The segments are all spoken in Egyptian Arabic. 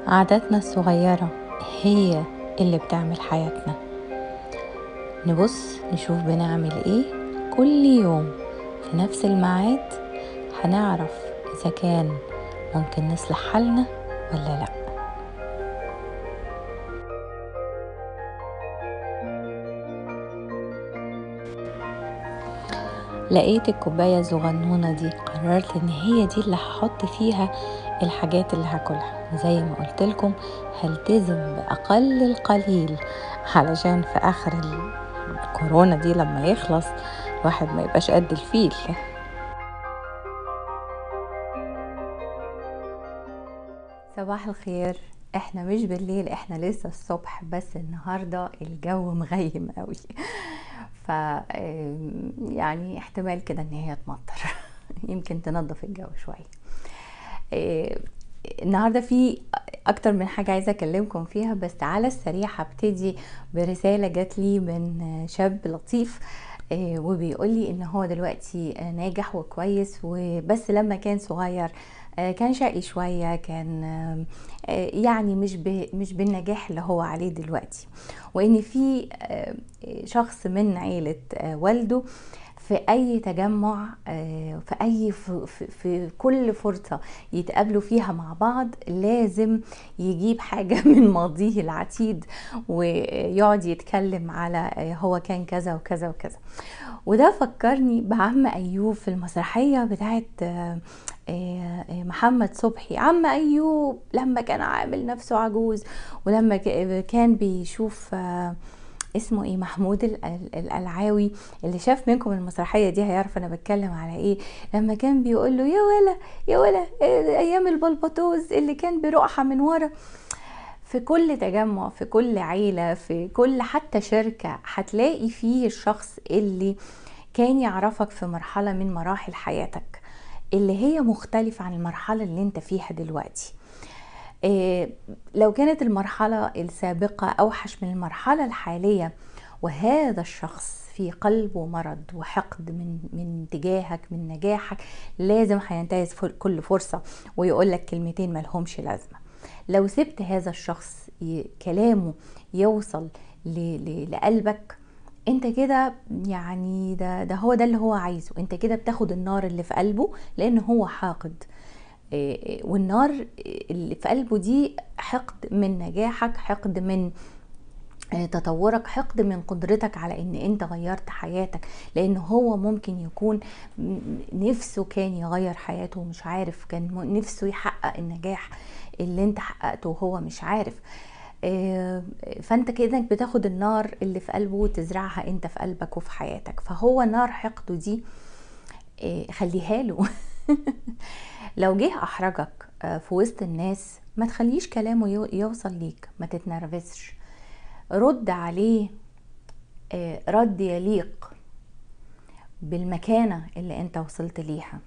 عاداتنا الصغيرة هي اللي بتعمل حياتنا نبص نشوف بنعمل ايه كل يوم في نفس الميعاد هنعرف اذا كان ممكن نصلح حالنا ولا لا لقيت الكوباية الصغنونة دي قررت ان هي دي اللي هحط فيها الحاجات اللي هاكلها زي ما قلت لكم هلتزم باقل القليل علشان في اخر الكورونا دي لما يخلص الواحد ما يبقاش قد الفيل صباح الخير احنا مش بالليل احنا لسه الصبح بس النهارده الجو مغيم قوي ف يعني احتمال كده ان هي تمطر يمكن تنظف الجو شويه النهارده في اكتر من حاجه عايزه اكلمكم فيها بس على السريع هبتدي برساله جات لي من شاب لطيف وبيقول لي ان هو دلوقتي ناجح وكويس وبس لما كان صغير كان شقي شوية كان يعني مش مش بالنجاح اللي هو عليه دلوقتي وان في شخص من عيلة والده في اي تجمع في اي في, في كل فرصه يتقابلوا فيها مع بعض لازم يجيب حاجه من ماضيه العتيد ويقعد يتكلم على هو كان كذا وكذا وكذا وده فكرني بعم ايوب في المسرحيه بتاعت محمد صبحي عم ايوب لما كان عامل نفسه عجوز ولما كان بيشوف اسمه ايه محمود القلعاوي اللي شاف منكم المسرحيه دي هيعرف انا بتكلم على ايه لما كان بيقول له يا ولا يا ولا ايام البلبطوز اللي كان بيروحها من ورا في كل تجمع في كل عيله في كل حتى شركه هتلاقي فيه الشخص اللي كان يعرفك في مرحله من مراحل حياتك اللي هي مختلفه عن المرحله اللي انت فيها دلوقتي إيه لو كانت المرحلة السابقة أوحش من المرحلة الحالية وهذا الشخص في قلبه مرض وحقد من من تجاهك من نجاحك لازم هينتهز كل فرصة ويقول لك كلمتين ملهمش لازمة لو سبت هذا الشخص كلامه يوصل لقلبك انت كده يعني ده ده هو ده اللي هو عايزه انت كده بتاخد النار اللي في قلبه لان هو حاقد والنار اللي في قلبه دي حقد من نجاحك حقد من تطورك حقد من قدرتك على ان انت غيرت حياتك لان هو ممكن يكون نفسه كان يغير حياته ومش عارف كان نفسه يحقق النجاح اللي انت حققته وهو مش عارف فانت كده بتاخد النار اللي في قلبه وتزرعها انت في قلبك وفي حياتك فهو نار حقده دي خليها له لو جه احرجك في وسط الناس ما تخليش كلامه يوصل ليك ما تتنرفزش رد عليه رد يليق بالمكانة اللي انت وصلت ليها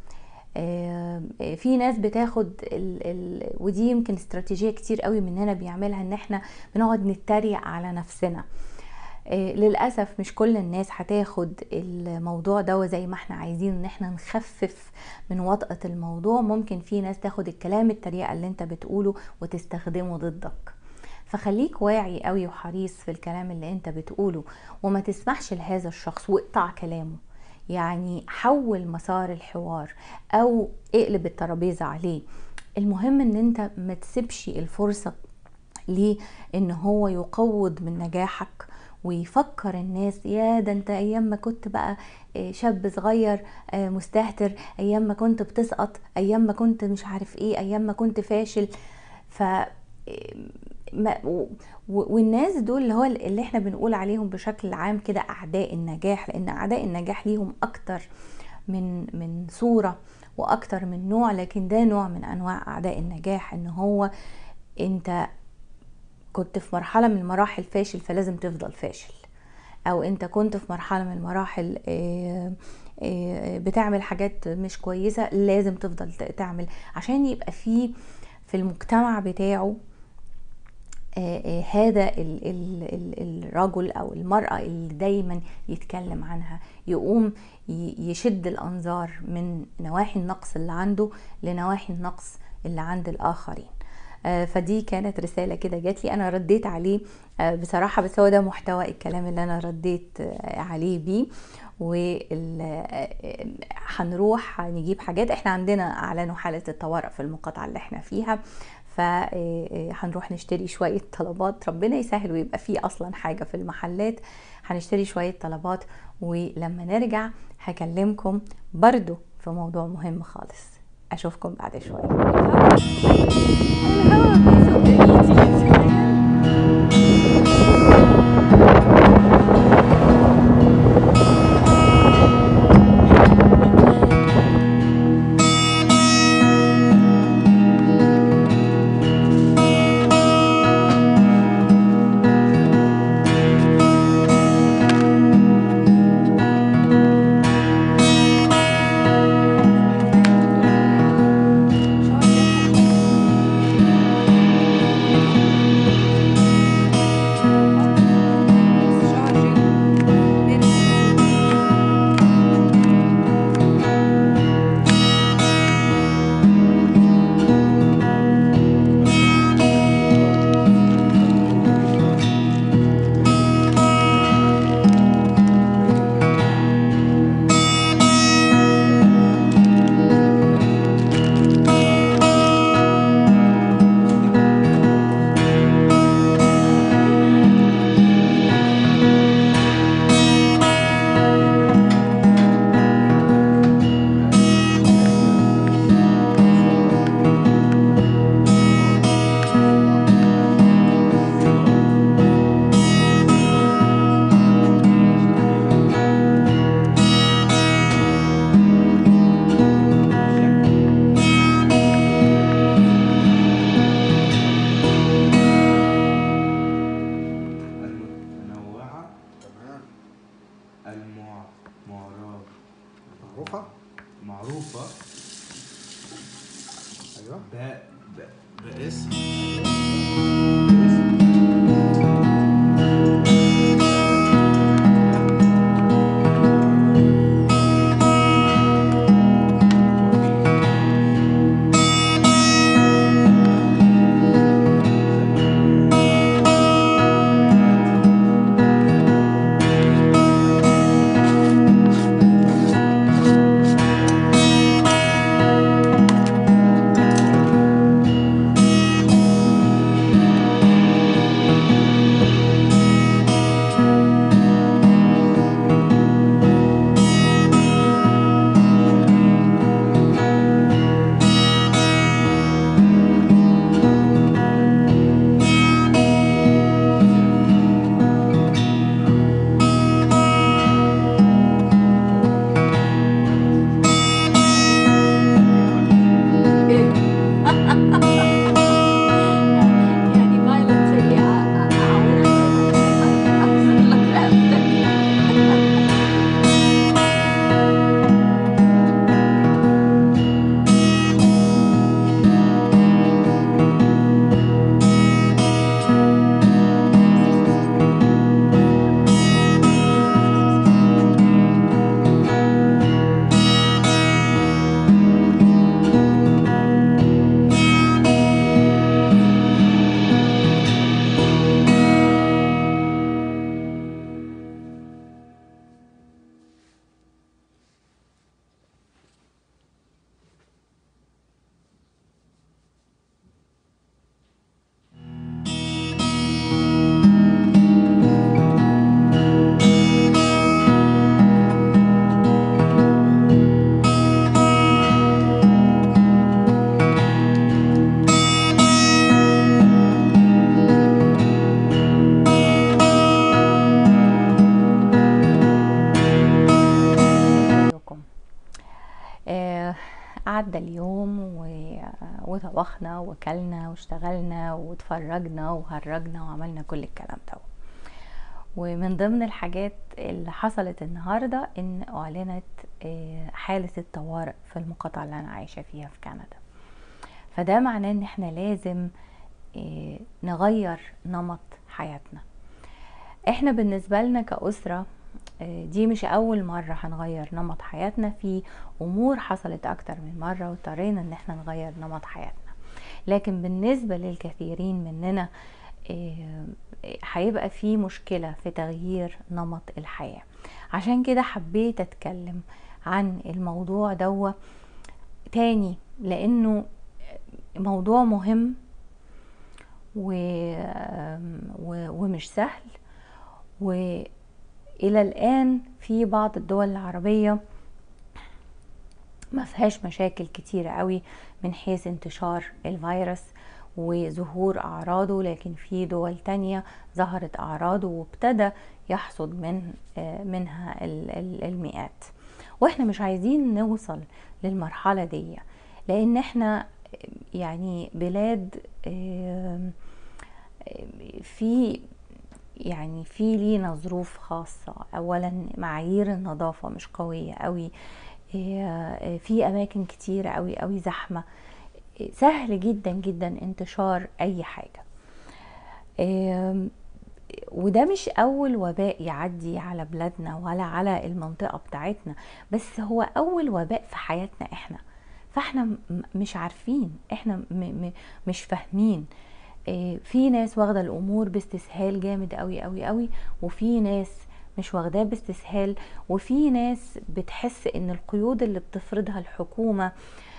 في ناس بتاخد ال ال ودي يمكن استراتيجية كتير قوي مننا بيعملها ان احنا بنقعد نتريق على نفسنا للأسف مش كل الناس هتاخد الموضوع ده زي ما احنا عايزين ان احنا نخفف من وطأة الموضوع ممكن في ناس تاخد الكلام التريقة اللي انت بتقوله وتستخدمه ضدك فخليك واعي قوي وحريص في الكلام اللي انت بتقوله وما تسمحش لهذا الشخص واقطع كلامه يعني حول مسار الحوار او اقلب الترابيزة عليه المهم ان انت ما تسيبش الفرصة ليه ان هو يقوض من نجاحك ويفكر الناس يا ده انت ايام ما كنت بقى شاب صغير مستهتر ايام ما كنت بتسقط ايام ما كنت مش عارف ايه ايام ما كنت فاشل ف ما والناس دول اللي هو اللي احنا بنقول عليهم بشكل عام كده اعداء النجاح لان اعداء النجاح ليهم اكتر من من صوره واكتر من نوع لكن ده نوع من انواع اعداء النجاح ان هو انت كنت في مرحله من المراحل فاشل فلازم تفضل فاشل او انت كنت في مرحله من المراحل بتعمل حاجات مش كويسه لازم تفضل تعمل عشان يبقى في في المجتمع بتاعه هذا ال ال ال الرجل او المراه اللي دايما يتكلم عنها يقوم يشد الانظار من نواحي النقص اللي عنده لنواحي النقص اللي عند الاخرين آه، فدي كانت رساله كده جات لي انا رديت عليه آه، بصراحه بس هو ده محتوى الكلام اللي انا رديت آه، عليه بيه وهنروح نجيب حاجات احنا عندنا اعلنوا حاله الطوارئ في المقاطعه اللي احنا فيها فهنروح نشتري شوية طلبات ربنا يسهل ويبقى فيه أصلا حاجة في المحلات هنشتري شوية طلبات ولما نرجع هكلمكم برضو في موضوع مهم خالص أشوفكم بعد شوية الهوا بيزق ايدي المتنوعة تمام المعرب معروفة معروفة ايوه ب... ب... باسم يعني violently أعورك أكسر لك رقبتك ازيكم آه، عدى اليوم و- وطبخنا وكلنا واشتغلنا واتفرجنا وهرجنا وعملنا كل الكلام ده ومن ضمن الحاجات اللي حصلت النهاردة ان اعلنت آه، حالة الطوارئ في المقاطعة اللي انا عايشة فيها في كندا فده معناه ان احنا لازم آه، نغير نمط حياتنا احنا بالنسبة لنا كأسرة آه، دي مش أول مرة هنغير نمط حياتنا في أمور حصلت أكتر من مرة واضطرينا إن احنا نغير نمط حياتنا لكن بالنسبة للكثيرين مننا هيبقى في مشكلة في تغيير نمط الحياة عشان كده حبيت اتكلم عن الموضوع دوا تاني لانه موضوع مهم و... و... ومش سهل والى الان في بعض الدول العربيه ما فيهاش مشاكل كتيرة قوي من حيث انتشار الفيروس وظهور أعراضه لكن في دول تانية ظهرت أعراضه وابتدى يحصد من منها المئات واحنا مش عايزين نوصل للمرحلة دي لأن احنا يعني بلاد في يعني في لينا ظروف خاصة أولا معايير النظافة مش قوية قوي في أماكن كتيرة قوي قوي زحمة سهل جدا جدا انتشار أي حاجة وده مش أول وباء يعدي على بلادنا ولا على المنطقة بتاعتنا بس هو أول وباء في حياتنا إحنا فاحنا مش عارفين احنا مش فاهمين في ناس واخده الامور باستسهال جامد قوي قوي قوي وفي ناس مش واخداه باستسهال وفي ناس بتحس ان القيود اللي بتفرضها الحكومه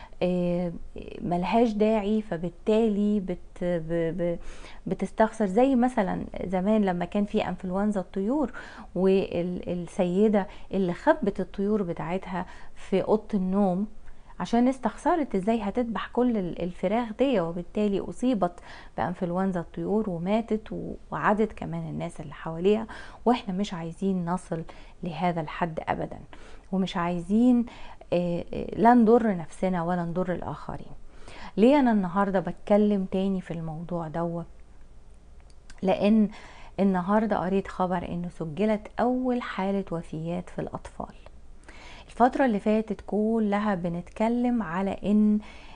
ملهاش داعي فبالتالي بت بتستخسر زي مثلا زمان لما كان في انفلونزا الطيور والسيده اللي خبت الطيور بتاعتها في اوضه النوم عشان استخسرت ازاي هتذبح كل الفراخ دي وبالتالي اصيبت بانفلونزا الطيور وماتت وعدت كمان الناس اللي حواليها واحنا مش عايزين نصل لهذا الحد ابدا ومش عايزين لا نضر نفسنا ولا نضر الاخرين ليه انا النهارده بتكلم تاني في الموضوع دوت لان النهارده قريت خبر انه سجلت اول حاله وفيات في الاطفال الفترة اللي فاتت كلها بنتكلم على ان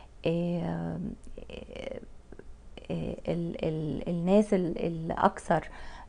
ال ال الناس الاكثر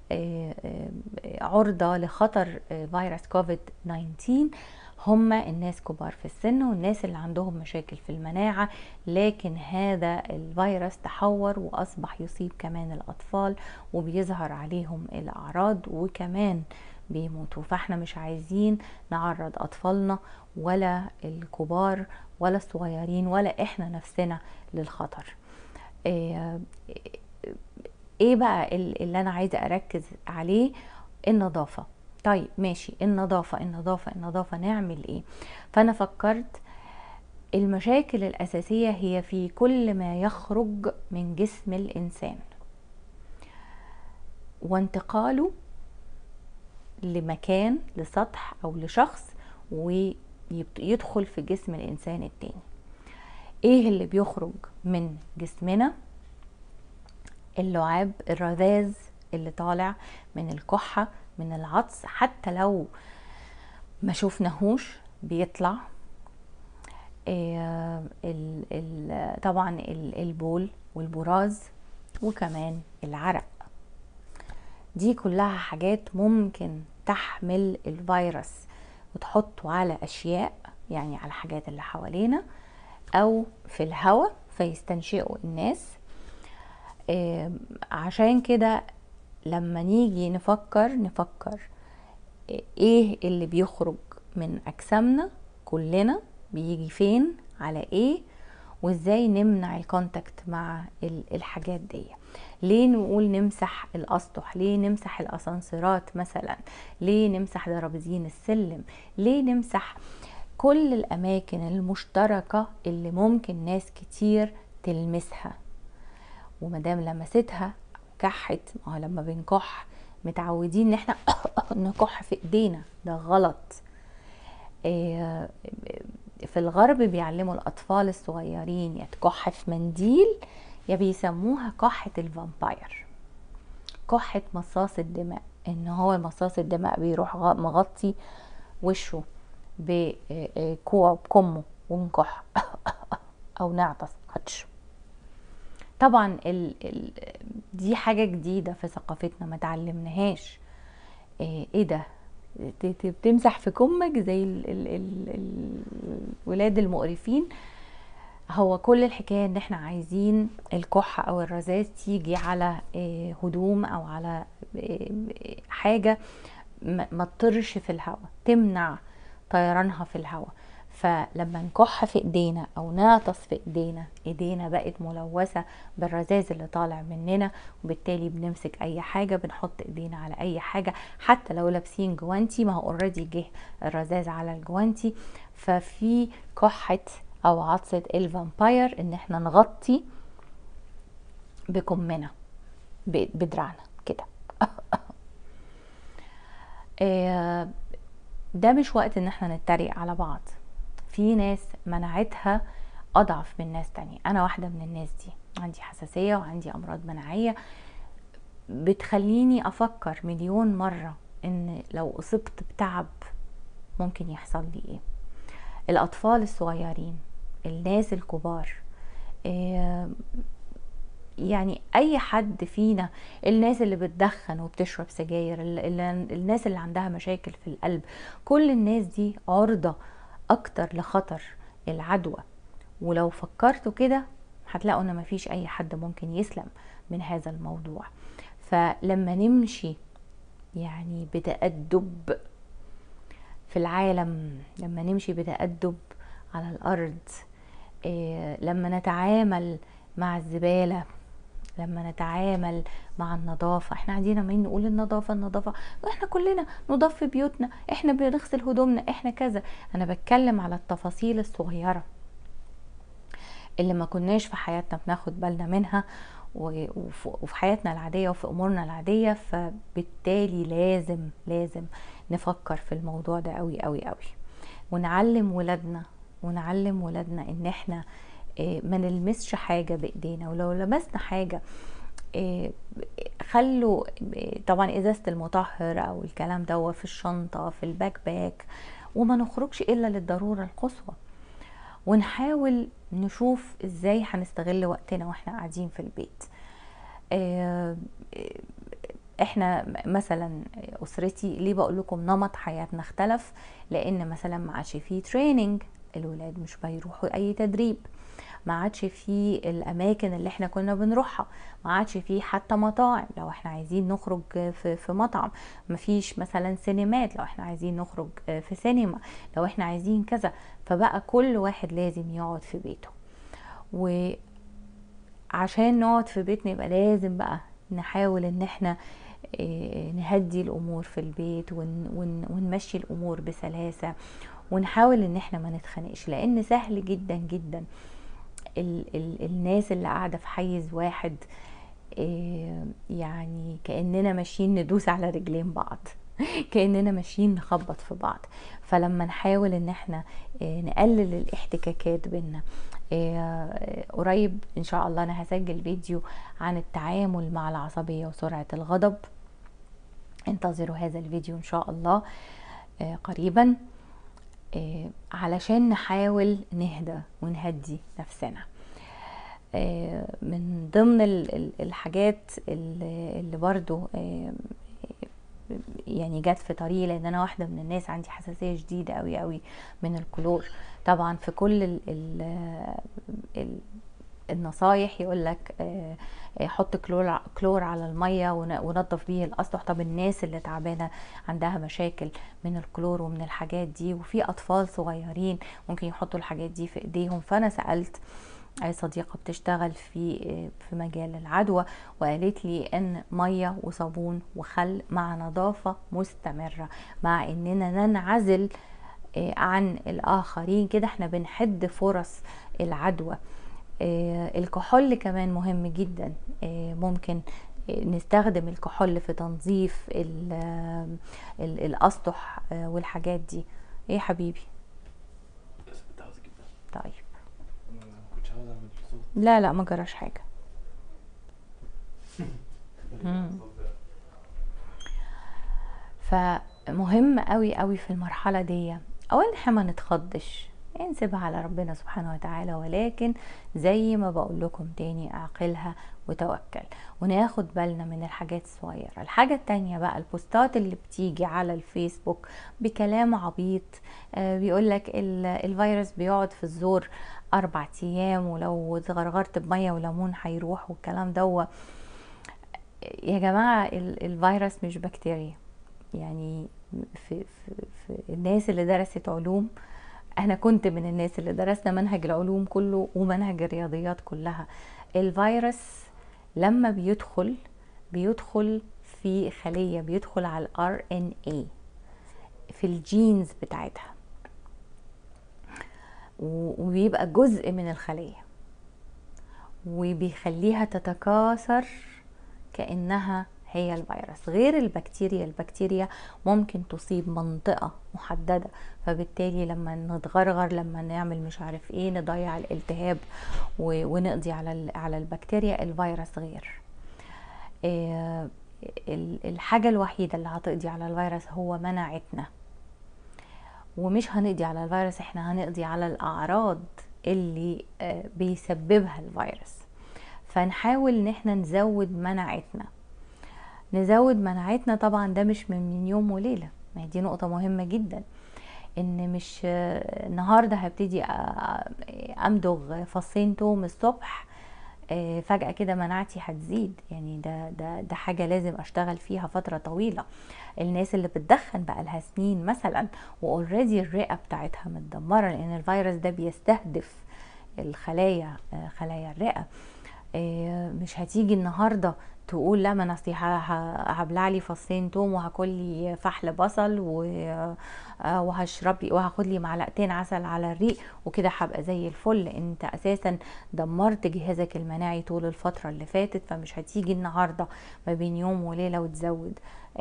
عرضة لخطر فيروس كوفيد 19 هم الناس كبار في السن والناس اللي عندهم مشاكل في المناعة لكن هذا الفيروس تحور وأصبح يصيب كمان الأطفال وبيظهر عليهم الأعراض وكمان بيموتوا فاحنا مش عايزين نعرض اطفالنا ولا الكبار ولا الصغيرين ولا احنا نفسنا للخطر ايه, إيه بقى اللي انا عايزه اركز عليه النظافه طيب ماشي النظافه النظافه النظافه نعمل ايه فانا فكرت المشاكل الاساسيه هي في كل ما يخرج من جسم الانسان وانتقاله لمكان لسطح او لشخص ويدخل في جسم الانسان التاني ايه اللي بيخرج من جسمنا اللعاب الرذاذ اللي طالع من الكحة من العطس حتى لو ما شفناهوش بيطلع إيه ال ال طبعا ال البول والبراز وكمان العرق دي كلها حاجات ممكن تحمل الفيروس وتحطه على اشياء يعني على الحاجات اللي حوالينا او في الهواء فيستنشقوا الناس إيه عشان كده لما نيجي نفكر نفكر ايه اللي بيخرج من اجسامنا كلنا بيجي فين على ايه وازاي نمنع الكونتاكت مع الحاجات دي ليه نقول نمسح الاسطح ليه نمسح الاسانسيرات مثلا ليه نمسح درابزين السلم ليه نمسح كل الاماكن المشتركه اللي ممكن ناس كتير تلمسها ومدام لمستها كحت ما هو لما بنكح متعودين ان احنا نكح في ايدينا ده غلط في الغرب بيعلموا الاطفال الصغيرين يا تكح في منديل يا بيسموها كحة الفامباير كحة مصاص الدماء ان هو مصاص الدماء بيروح مغطي وشه بكوع بكمه ونكح او نعطس هتش طبعا ال ال دي حاجة جديدة في ثقافتنا ما تعلمناهاش ايه ده بتمسح في كمك زي ال ال ال الولاد المقرفين هو كل الحكاية ان احنا عايزين الكحة او الرذاذ تيجي على آه، هدوم او على آه، حاجة ما ما تطرش في الهواء تمنع طيرانها في الهواء فلما نكح في ايدينا او نعطس في ايدينا ايدينا بقت ملوثة بالرذاذ اللي طالع مننا وبالتالي بنمسك اي حاجة بنحط ايدينا على اي حاجة حتى لو لابسين جوانتي ما هو اوريدي جه الرذاذ على الجوانتي ففي كحة او عطسة الفامباير ان احنا نغطي بكمنا ب- بدراعنا كده آه، ده مش وقت ان احنا نتريق على بعض في ناس مناعتها اضعف من ناس تانية انا واحدة من الناس دي عندي حساسية وعندي امراض مناعية بتخليني افكر مليون مرة ان لو اصبت بتعب ممكن يحصل لي ايه الاطفال الصغيرين الناس الكبار آه، يعني اي حد فينا الناس اللي بتدخن وبتشرب سجاير ال- ال- الناس اللي عندها مشاكل في القلب كل الناس دي عرضة اكتر لخطر العدوى ولو فكرتوا كده هتلاقوا ان مفيش اي حد ممكن يسلم من هذا الموضوع فلما نمشي يعني بتأدب في العالم لما نمشي بتأدب على الأرض إيه، لما نتعامل مع الزبالة لما نتعامل مع النظافة احنا قاعدين عمالين نقول النظافة النظافة واحنا كلنا نضاف في بيوتنا احنا بنغسل هدومنا احنا كذا انا بتكلم على التفاصيل الصغيرة اللي ما كناش في حياتنا بناخد بالنا منها و- وف- وفي حياتنا العادية وفي أمورنا العادية فبالتالي لازم لازم نفكر في الموضوع ده قوي قوي قوي ونعلم ولادنا ونعلم ولادنا ان احنا آه، ما نلمسش حاجة بإيدينا ولو لمسنا حاجة آه، خلوا آه، طبعا ازازة المطهر او الكلام ده في الشنطة في الباك باك وما نخرجش الا للضرورة القصوى ونحاول نشوف ازاي هنستغل وقتنا واحنا قاعدين في البيت آه، احنا مثلا اسرتي ليه بقول لكم نمط حياتنا اختلف لان مثلا ما عادش فيه تريننج الولاد مش بيروحوا اي تدريب ما عادش فيه الاماكن اللي احنا كنا بنروحها ما عادش فيه حتى مطاعم لو احنا عايزين نخرج في, في مطعم ما فيش مثلا سينمات لو احنا عايزين نخرج في سينما لو احنا عايزين كذا فبقى كل واحد لازم يقعد في بيته وعشان نقعد في بيتنا يبقى لازم بقى نحاول ان احنا إيه، نهدي الامور في البيت ون ون ونمشي الامور بسلاسه ونحاول ان احنا ما نتخانقش لان سهل جدا جدا ال ال الناس اللي قاعده في حيز واحد إيه، يعني كاننا ماشيين ندوس على رجلين بعض كاننا ماشيين نخبط في بعض فلما نحاول ان احنا إيه، نقلل الاحتكاكات بينا إيه، قريب ان شاء الله انا هسجل فيديو عن التعامل مع العصبيه وسرعه الغضب انتظروا هذا الفيديو ان شاء الله آه، قريبا آه، علشان نحاول نهدى ونهدي نفسنا آه، من ضمن ال- ال- الحاجات اللي اللي برضو آه، يعني جت في طريقي لان انا واحده من الناس عندي حساسيه شديده قوي قوي من الكلور طبعا في كل ال ال ال النصايح يقول لك حط كلور كلور على الميه ون- ونضف بيه الاسطح طب الناس اللي تعبانه عندها مشاكل من الكلور ومن الحاجات دي وفي اطفال صغيرين ممكن يحطوا الحاجات دي في ايديهم فانا سالت أي صديقة بتشتغل في في مجال العدوى وقالت لي ان مية وصابون وخل مع نظافة مستمرة مع اننا ننعزل آه، عن الاخرين كده احنا بنحد فرص العدوى آه، الكحول كمان مهم جدا آه، ممكن آه، نستخدم الكحول في تنظيف ال- آه، ال- الاسطح آه، والحاجات دي ايه يا حبيبي بس كنت عاوز اجيب ده طيب أنا ما كنتش عاوز اعمل صوت لا لا ما جراش حاجه مم. فمهم قوي قوي في المرحله دي اولا احنا ما نتخضش نسيبها على ربنا سبحانه وتعالى ولكن زي ما بقول لكم تاني اعقلها وتوكل وناخد بالنا من الحاجات الصغيرة الحاجة التانية بقى البوستات اللي بتيجي على الفيسبوك بكلام عبيط آه بيقولك الفيروس بيقعد في الزور أربع أيام ولو اتغرغرت بمية وليمون هيروح والكلام ده يا جماعة الفيروس مش بكتيريا يعني في, في, في الناس اللي درست علوم انا كنت من الناس اللي درسنا منهج العلوم كله ومنهج الرياضيات كلها الفيروس لما بيدخل بيدخل في خلية بيدخل على الار ان اي في الجينز بتاعتها وبيبقى جزء من الخلية وبيخليها تتكاثر كأنها هي الفيروس غير البكتيريا البكتيريا ممكن تصيب منطقة محددة فبالتالي لما نتغرغر لما نعمل مش عارف ايه نضيع الالتهاب ونقضي على على البكتيريا الفيروس غير إيه الحاجة الوحيدة اللي هتقضي على الفيروس هو مناعتنا ومش هنقضي على الفيروس احنا هنقضي على الأعراض اللي بيسببها الفيروس فنحاول ان احنا نزود مناعتنا نزود مناعتنا طبعا ده مش من يوم وليلة ما دي نقطة مهمة جدا ان مش النهاردة هبتدي امضغ فصين توم الصبح فجأة كده مناعتي هتزيد يعني ده ده ده حاجة لازم اشتغل فيها فترة طويلة الناس اللي بتدخن بقى لها سنين مثلا واوريدي الرئة بتاعتها متدمرة لان الفيروس ده بيستهدف الخلايا خلايا الرئة مش هتيجي النهارده تقول لا ما انا اصلي هبلع لي فصين توم وهاكل لي فحل بصل وهشرب لي وهاخد لي معلقتين عسل على الريق وكده هبقى زي الفل انت اساسا دمرت جهازك المناعي طول الفتره اللي فاتت فمش هتيجي النهارده ما بين يوم وليله وتزود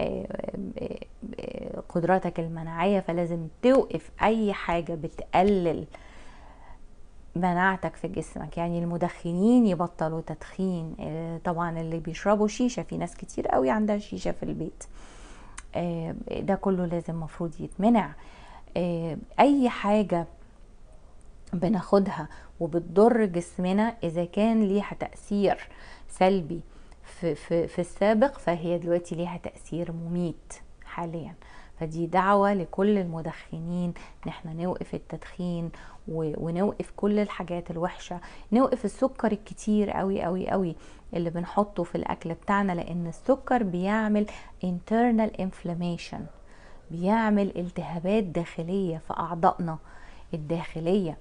قدراتك المناعيه فلازم توقف اي حاجه بتقلل مناعتك في جسمك يعني المدخنين يبطلوا تدخين طبعا اللي بيشربوا شيشه في ناس كتير قوي عندها شيشه في البيت ده كله لازم مفروض يتمنع اي حاجه بناخدها وبتضر جسمنا اذا كان ليها تاثير سلبي في, في, في السابق فهي دلوقتي ليها تاثير مميت حاليا فدي دعوة لكل المدخنين ان احنا نوقف التدخين ونوقف كل الحاجات الوحشة نوقف السكر الكتير قوي قوي قوي اللي بنحطه في الاكل بتاعنا لان السكر بيعمل internal inflammation بيعمل التهابات داخلية في اعضائنا الداخلية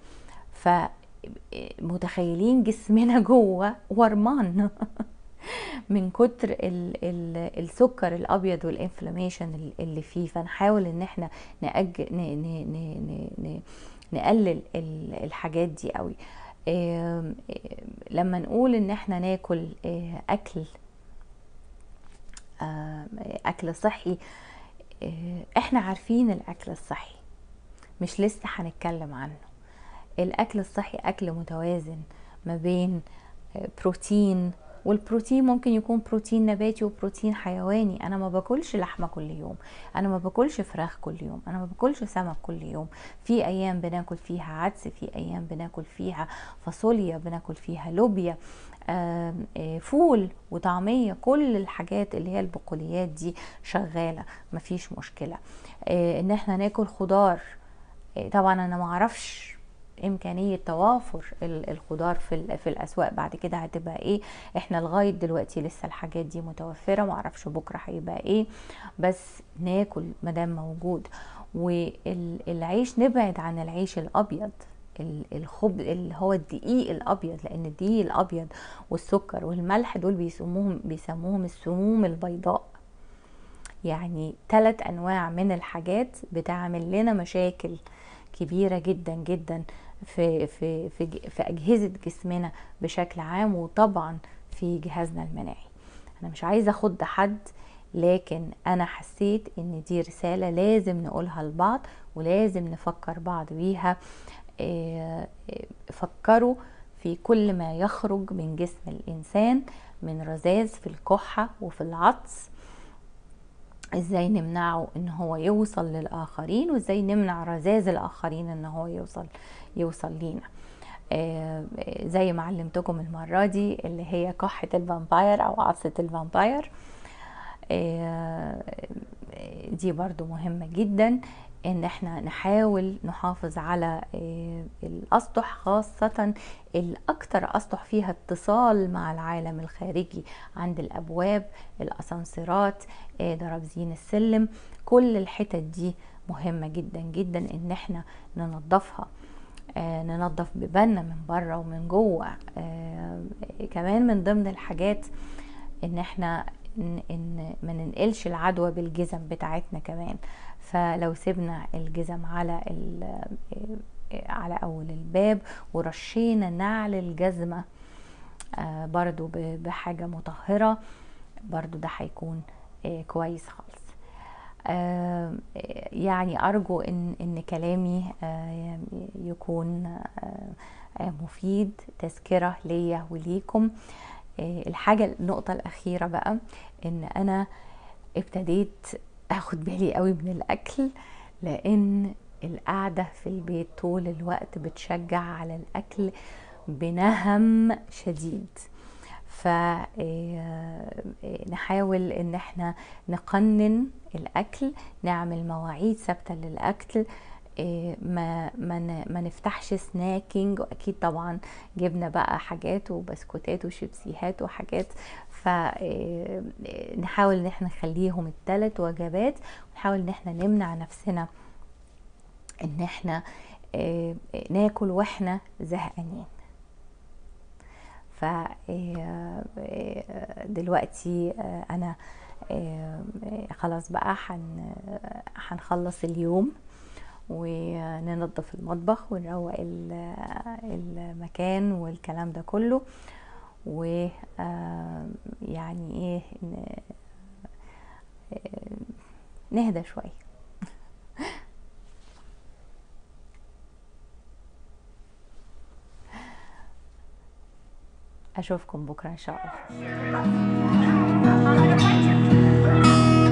فمتخيلين جسمنا جوه ورمان من كتر ال ال السكر الابيض والانفلاميشن اللي فيه فنحاول ان احنا نأج... ن... ن... ن... ن... نقلل الحاجات دي قوي لما نقول ان احنا ناكل اكل اكل صحي احنا عارفين الاكل الصحي مش لسه هنتكلم عنه الاكل الصحي اكل متوازن ما بين بروتين والبروتين ممكن يكون بروتين نباتي وبروتين حيواني انا ما باكلش لحمه كل يوم انا ما باكلش فراخ كل يوم انا ما باكلش سمك كل يوم في ايام بناكل فيها عدس في ايام بناكل فيها فاصوليا بناكل فيها لوبيا فول وطعميه كل الحاجات اللي هي البقوليات دي شغاله مفيش مشكله ان احنا ناكل خضار طبعا انا ما اعرفش امكانيه توافر الخضار في في الاسواق بعد كده هتبقى ايه احنا لغايه دلوقتي لسه الحاجات دي متوفره معرفش بكره هيبقى ايه بس ناكل مادام موجود والعيش نبعد عن العيش الابيض الخبز اللي هو الدقيق الابيض لان الدقيق الابيض والسكر والملح دول بيسموهم بيسموهم السموم البيضاء يعني ثلاث انواع من الحاجات بتعمل لنا مشاكل كبيره جدا جدا في في في في اجهزه جسمنا بشكل عام وطبعا في جهازنا المناعي انا مش عايزه اخد حد لكن انا حسيت ان دي رساله لازم نقولها لبعض ولازم نفكر بعض بيها فكروا في كل ما يخرج من جسم الانسان من رذاذ في الكحه وفي العطس ازاي نمنعه ان هو يوصل للاخرين وازاي نمنع رذاذ الاخرين ان هو يوصل يوصل لينا آه، زي ما علمتكم المرة دي اللي هي كحة الفامباير او عطسة الفامباير آه، دي برضو مهمة جدا ان احنا نحاول نحافظ على آه، الاسطح خاصة الاكثر اسطح فيها اتصال مع العالم الخارجي عند الابواب الاسانسيرات آه، درابزين السلم كل الحتت دي مهمة جدا جدا ان احنا ننظفها آه، ننظف بيباننا من بره ومن جوه آه، كمان من ضمن الحاجات ان احنا ان إن ما ننقلش العدوى بالجزم بتاعتنا كمان فلو سيبنا الجزم على ال- على اول الباب ورشينا نعل الجزمه آه، برضو ب- بحاجه مطهره برضو ده هيكون آه، كويس خالص آه، يعني ارجو ان ان كلامي آه، يكون آه، آه، مفيد تذكره ليا وليكم آه، الحاجه النقطه الاخيره بقى ان انا ابتديت اخد بالي قوي من الاكل لان القعده في البيت طول الوقت بتشجع على الاكل بنهم شديد فنحاول ان احنا نقنن الاكل نعمل مواعيد ثابته للاكل إيه، ما ما ن- ما نفتحش سناكينج واكيد طبعا جبنا بقى حاجات وبسكوتات وشيبسيهات وحاجات فنحاول ان احنا نخليهم الثلاث وجبات ونحاول ان احنا نمنع نفسنا ان احنا إيه، ناكل واحنا زهقانين ف إيه، إيه، دلوقتي آه، انا آه، خلاص بقى هن- هنخلص اليوم وننظف المطبخ ونروق ال- المكان والكلام ده كله و آه، يعني ايه ن- آه، نهدى شويه اشوفكم بكره ان شاء الله